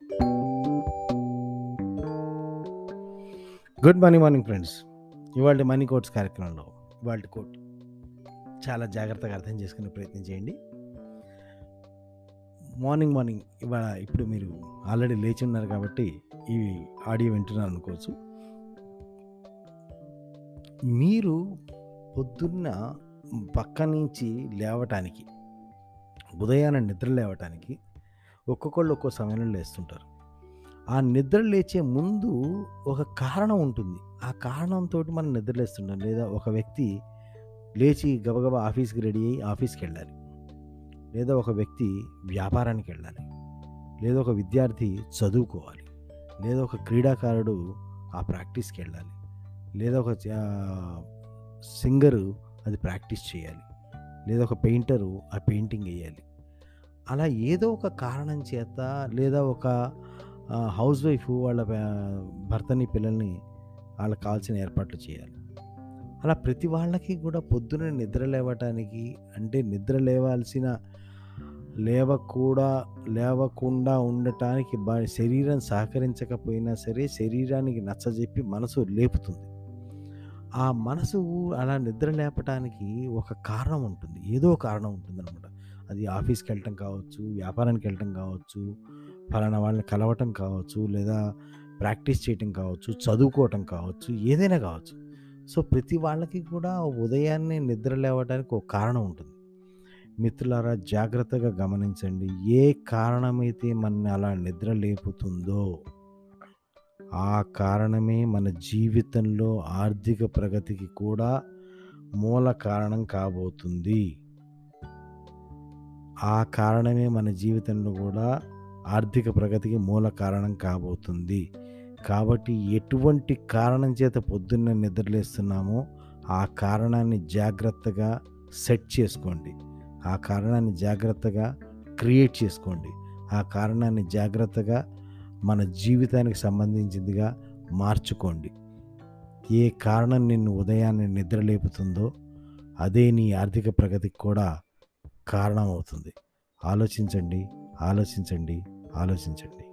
good morning morning friends ఇవాళ money quotes కార్యక్రమంలో ఇవాళ కోట్ చాలా జాగ్రత్తగా అర్థం చేసుకునే ప్రయత్నం చేయండి మార్నింగ్ మార్నింగ్ ఇవాళ ఇప్పుడు మీరు ఆల్రెడీ లేచి ఉన్నారు కాబట్టి ఈ ఆడియో వింటున్నారు అనుకోవచ్చు మీరు పొద్దున్న పక్క నుంచి లేవటానికి ఉదయాన్నే నిద్ర లేవటానికి ఒక్కొక్కళ్ళు ఒక్కో సమయంలో లేస్తుంటారు ఆ నిద్ర లేచే ముందు ఒక కారణం ఉంటుంది ఆ కారణంతో మనం నిద్రలేస్తుంటాం లేదా ఒక వ్యక్తి లేచి గబగబా ఆఫీస్కి రెడీ అయ్యి ఆఫీస్కి వెళ్ళాలి లేదా ఒక వ్యక్తి వ్యాపారానికి వెళ్ళాలి లేదా ఒక విద్యార్థి చదువుకోవాలి లేదా ఒక క్రీడాకారుడు ఆ ప్రాక్టీస్కి వెళ్ళాలి లేదా ఒక సింగరు అది ప్రాక్టీస్ చేయాలి లేదా ఒక పెయింటరు ఆ పెయింటింగ్ వేయాలి అలా ఏదో ఒక కారణం చేత లేదా ఒక హౌస్ వైఫ్ వాళ్ళ భర్తని పిల్లల్ని వాళ్ళకి కావాల్సిన ఏర్పాట్లు చేయాలి అలా ప్రతి వాళ్ళకి కూడా పొద్దున నిద్ర లేవటానికి అంటే నిద్ర లేవాల్సిన లేవకూడా లేవకుండా ఉండటానికి బా శరీరం సహకరించకపోయినా సరే శరీరానికి నచ్చజెప్పి మనసు లేపుతుంది ఆ మనసు అలా నిద్ర లేపటానికి ఒక కారణం ఉంటుంది ఏదో కారణం ఉంటుంది అనమాట అది ఆఫీస్కి వెళ్ళటం కావచ్చు వ్యాపారానికి వెళ్ళటం కావచ్చు ఫలానా వాళ్ళని కలవటం కావచ్చు లేదా ప్రాక్టీస్ చేయటం కావచ్చు చదువుకోవటం కావచ్చు ఏదైనా కావచ్చు సో ప్రతి వాళ్ళకి కూడా ఉదయాన్నే నిద్ర లేవడానికి ఒక కారణం ఉంటుంది మిత్రులారా జాగ్రత్తగా గమనించండి ఏ కారణమైతే మన అలా నిద్ర లేపుతుందో ఆ కారణమే మన జీవితంలో ఆర్థిక ప్రగతికి కూడా మూల కారణం కాబోతుంది ఆ కారణమే మన జీవితంలో కూడా ఆర్థిక ప్రగతికి మూల కారణం కాబోతుంది కాబట్టి ఎటువంటి కారణం చేత పొద్దున్న నిద్రలేస్తున్నామో ఆ కారణాన్ని జాగ్రత్తగా సెట్ చేసుకోండి ఆ కారణాన్ని జాగ్రత్తగా క్రియేట్ చేసుకోండి ఆ కారణాన్ని జాగ్రత్తగా మన జీవితానికి సంబంధించిందిగా మార్చుకోండి ఏ కారణం నిన్ను ఉదయాన్నే నిద్రలేపుతుందో అదే నీ ఆర్థిక ప్రగతికి కూడా కారణం అవుతుంది ఆలోచించండి ఆలోచించండి ఆలోచించండి